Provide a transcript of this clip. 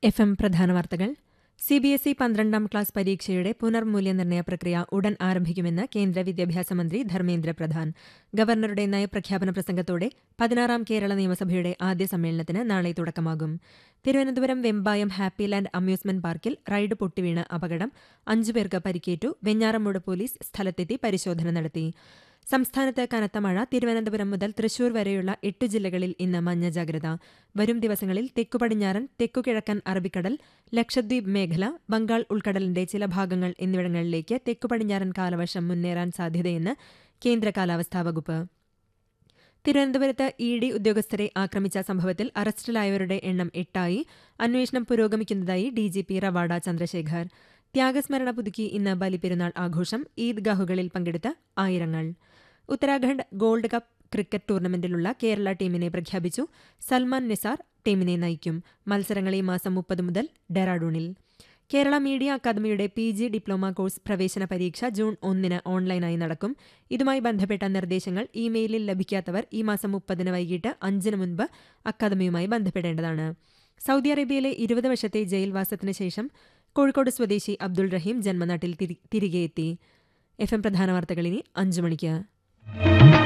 F M പ്രധാന വാർത്തകൾ C B S E പന്ത്രണ്ടാം ക്ലാസ് പരീക്ഷയുടെ പുനർമൂല്യനിർണ്ണയ പ്രക്രിയ ഉടൻ ആരംഭിക്കുമെന്ന് കേന്ദ്ര വിദ്യാഭ്യാസ മന്ത്രി ധർമ്മേന്ദ്ര പ്രധാൻ ഗവർണറുടെ നയപ്രഖ്യാപന പ്രസംഗത്തോടെ പതിനാറാം കേരള നിയമസഭയുടെ ആദ്യ സമ്മേളനത്തിന് നാളെ തുടക്കമാകും Thiruvananthapuram Vembayam happy land amusement പാർക്കിൽ റൈഡ് പൊട്ടിവീണ അപകടം അഞ്ചുപേർക്ക് പരിക്കേറ്റു വെഞ്ഞാറമ്മൂട് പോലീസ് സ്ഥലത്തെത്തി പരിശോധന നടത്തി സംസ്ഥാനത്ത് കനത്ത മഴ തിരുവനന്തപുരം മുതൽ തൃശൂർ വരെയുള്ള എട്ട് ജില്ലകളിൽ ഇന്ന് മഞ്ഞ ജാഗ്രത വരും ദിവസങ്ങളിൽ തെക്കുപടിഞ്ഞാറൻ തെക്കുകിഴക്കൻ അറബിക്കടൽ ലക്ഷദ്വീപ് മേഖല ബംഗാൾ ഉൾക്കടലിന്റെ ചില ഭാഗങ്ങൾ എന്നിവിടങ്ങളിലേക്ക് തെക്കുപടിഞ്ഞാറൻ കാലവർഷം മുന്നേറാൻ സാധ്യതയെന്ന് കേന്ദ്ര കാലാവസ്ഥാ വകുപ്പ് തിരുവനന്തപുരത്ത് ഇ ഡി ഉദ്യോഗസ്ഥരെ ആക്രമിച്ച സംഭവത്തിൽ അറസ്റ്റിലായവരുടെ എണ്ണം എട്ടായി അന്വേഷണം പുരോഗമിക്കുന്നതായി ഡിജിപി റവാഡ ചന്ദ്രശേഖർ ത്യാഗസ്മരണ പുതുക്കി ഇന്ന് ബലിപ്പെരുന്നാൾ ആഘോഷം ഈദ്ഗാഹുകളിൽ പങ്കെടുത്ത് ആയിരങ്ങൾ ഉത്തരാഖണ്ഡ് ഗോൾഡ് കപ്പ് ക്രിക്കറ്റ് ടൂർണമെന്റിലുള്ള കേരള ടീമിനെ പ്രഖ്യാപിച്ചു സൽമാൻ നിസാർ ടീമിനെ നയിക്കും മത്സരങ്ങൾ ഈ മാസം മുപ്പത് മുതൽ ഡെറാഡൂണിൽ കേരള മീഡിയ അക്കാദമിയുടെ പി ജി ഡിപ്ലോമ കോഴ്സ് പ്രവേശന പരീക്ഷ ജൂൺ ഒന്നിന് ഓൺലൈനായി നടക്കും ഇതുമായി ബന്ധപ്പെട്ട നിർദ്ദേശങ്ങൾ ഇമെയിലിൽ ലഭിക്കാത്തവർ ഈ മാസം മുപ്പതിന് വൈകിട്ട് അഞ്ചിന് മുൻപ് അക്കാദമിയുമായി ബന്ധപ്പെടേണ്ടതാണ് സൗദി അറേബ്യയിലെ ഇരുപത് വർഷത്തെ ജയിൽവാസത്തിന് ശേഷം കോഴിക്കോട് സ്വദേശി അബ്ദുൾ റഹീം ജന്മനാട്ടിൽ തിരികെ എത്തി എഫ് എം പ്രധാന വാർത്തകൾ ഇനി അഞ്ചു മണിക്ക്